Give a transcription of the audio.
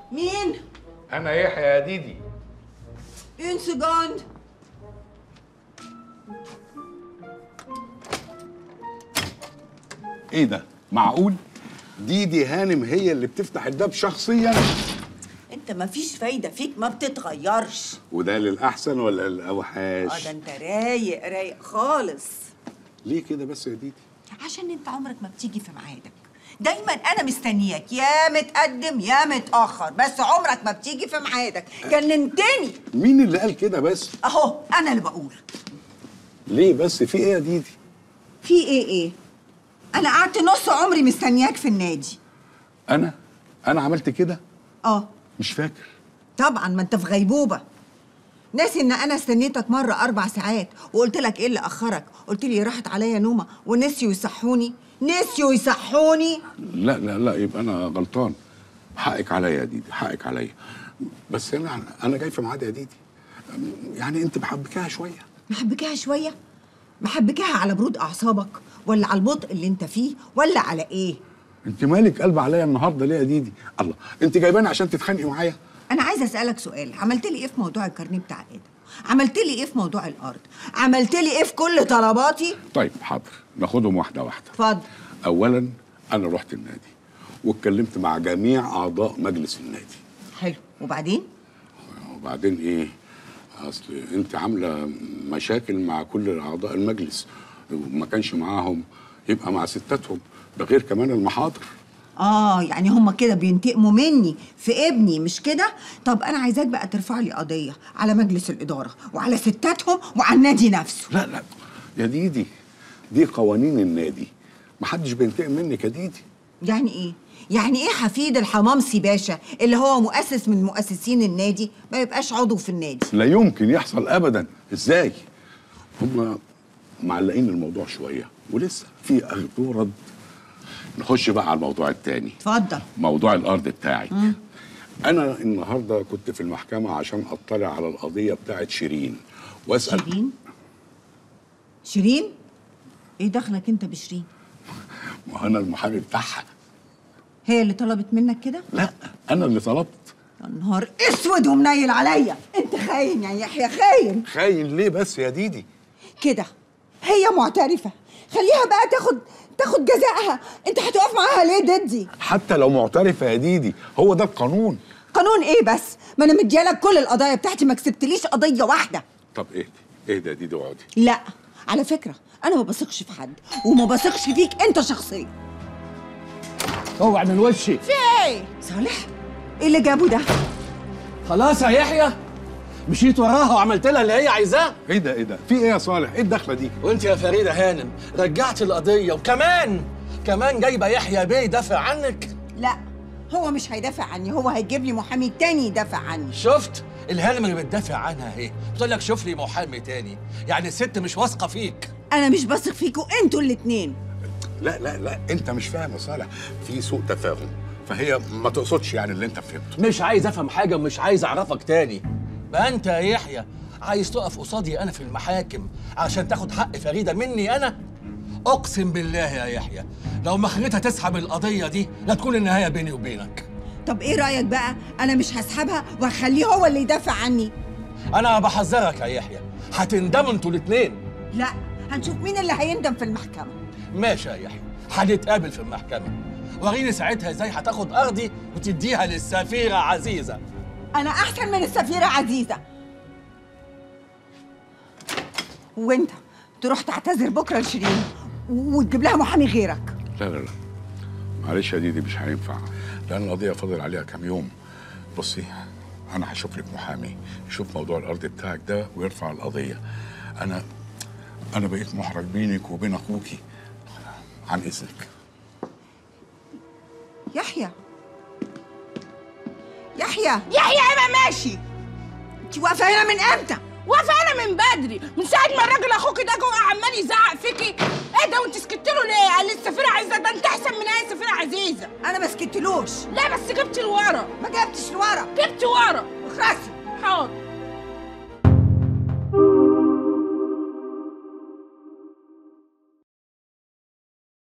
مين؟ انا يحيى يا ديدي Une seconde. ايه ده معقول ديدي هانم هي اللي بتفتح الباب شخصيا انت مفيش فايده فيك ما بتتغيرش وده للاحسن ولا اه للاوحش ده انت رايق رايق خالص ليه كده بس يا ديدي عشان انت عمرك ما بتيجي في ميعادك دايما انا مستنياك يا متقدم يا متاخر بس عمرك ما بتيجي في ميعادك جننتني مين اللي قال كده بس اهو انا اللي بقول ليه بس في ايه يا ديدي في ايه ايه انا قعدت نص عمري مستنياك في النادي انا انا عملت كده اه مش فاكر طبعا ما انت في غيبوبه ناسي ان انا استنيتك مره اربع ساعات وقلت لك ايه اللي اخرك قلت لي راحت عليا نومه ونسيوا يصحوني نسيوا يصحوني لا لا لا يبقى انا غلطان حقك عليا يا ديدي حقك عليا بس انا انا جاي في ميعاد يا ديدي يعني انت محبكاها شويه محبكاها شويه محبكاها على برود اعصابك ولا على البطء اللي انت فيه ولا على ايه انت مالك قلب عليا النهارده ليه يا ديدي الله انت جايباني عشان تتخانقي معايا انا عايزه اسالك سؤال عملت لي ايه في موضوع الكارنيه بتاع ادم عملت لي ايه في موضوع الارض عملت لي ايه في كل طلباتي طيب حاضر ناخدهم واحده واحده اتفضل اولا انا رحت النادي واتكلمت مع جميع اعضاء مجلس النادي حلو وبعدين وبعدين ايه اصل انت عامله مشاكل مع كل اعضاء المجلس وما كانش معاهم يبقى مع ستاتهم ده غير كمان المحاضر اه يعني هما كده بينتقموا مني في ابني مش كده طب انا عايزاك بقى ترفع لي قضيه على مجلس الاداره وعلى ستاتهم وعلى النادي نفسه لا لا يا ديدي دي قوانين النادي محدش بينتقم منك يا ديدي يعني ايه يعني ايه حفيد الحمامسي باشا اللي هو مؤسس من مؤسسين النادي ما يبقاش عضو في النادي لا يمكن يحصل ابدا ازاي هم معلقين الموضوع شويه ولسه في اخذ ورد نخش بقى على الموضوع التاني اتفضل موضوع الارض بتاعك انا النهارده كنت في المحكمه عشان اطلع على القضيه بتاعت شيرين واسال شيرين شيرين ايه دخلك انت بشيرين ما انا المحامي بتاعها هي اللي طلبت منك كده لا انا اللي طلبت يا نهار اسود ومنيل عليا انت خاين يا يحيى خاين خاين ليه بس يا ديدي كده هي معترفه خليها بقى تاخد تاخد جزائها انت هتقف معاها ليه ضدي حتى لو معترفه يا ديدي هو ده القانون قانون ايه بس ما انا مديالك كل القضايا بتاعتي ما كسبتليش قضيه واحده طب اهدي اهدي يا ديدي واقعدي لا على فكره انا ما بثقش في حد وما بثقش فيك انت شخصيا اوعى من وشي في ايه صالح ايه اللي جابه ده خلاص يا يحيى مشيت وراها وعملت لها اللي هي عايزاه ايه ده ايه ده في ايه يا صالح ايه الدخله دي وانت يا فريده هانم رجعت القضيه وكمان كمان جايبه يحيى بيه يدافع عنك لا هو مش هيدافع عني هو هيجيب لي محامي تاني يدافع عني شفت الهانم اللي بتدافع عنها اهي بتقول لك شوف لي محامي تاني يعني الست مش واثقه فيك انا مش بثق فيكوا انتوا الاتنين لا لا لا انت مش فاهم يا صالح في سوء تفاهم فهي ما تقصدش يعني اللي انت فهمته مش عايز افهم حاجه ومش عايز اعرفك تاني بقى انت يا يحيى عايز تقف قصادي انا في المحاكم عشان تاخد حق فريده مني انا اقسم بالله يا يحيى لو ما خليتها تسحب القضيه دي لا تكون النهايه بيني وبينك طب ايه رايك بقى انا مش هسحبها وهخليه هو اللي يدافع عني انا بحذرك يا يحيى هتندموا انتوا الاتنين لا هنشوف مين اللي هيندم في المحكمه ماشي يا يحيى هنتقابل في المحكمه وريني ساعتها ازاي هتاخد ارضي وتديها للسفيره عزيزه انا احسن من السفيره عزيزه وانت تروح تعتذر بكره لشيرين وتجيب لها محامي غيرك لا لا لا معلش يا ديدي مش هينفع لان القضيه فاضل عليها كام يوم بصي انا هشوف لك محامي يشوف موضوع الارض بتاعك ده ويرفع القضيه انا انا بقيت محرج بينك وبين اخوكي عن اذنك يحيى يحيى يحيى انا ماشي انت واقفه هنا من امتى واقفه انا من بدري من ساعه ما الراجل اخوك ده جوه عمال يزعق فيكي ايه ده وانت سكت له ليه قال لي السفيره عزيزه ده انت احسن من اي سفيره عزيزه انا ما سكتلوش لا بس جبت لورا ما جبتش لورا جبت ورا اخرسي حاضر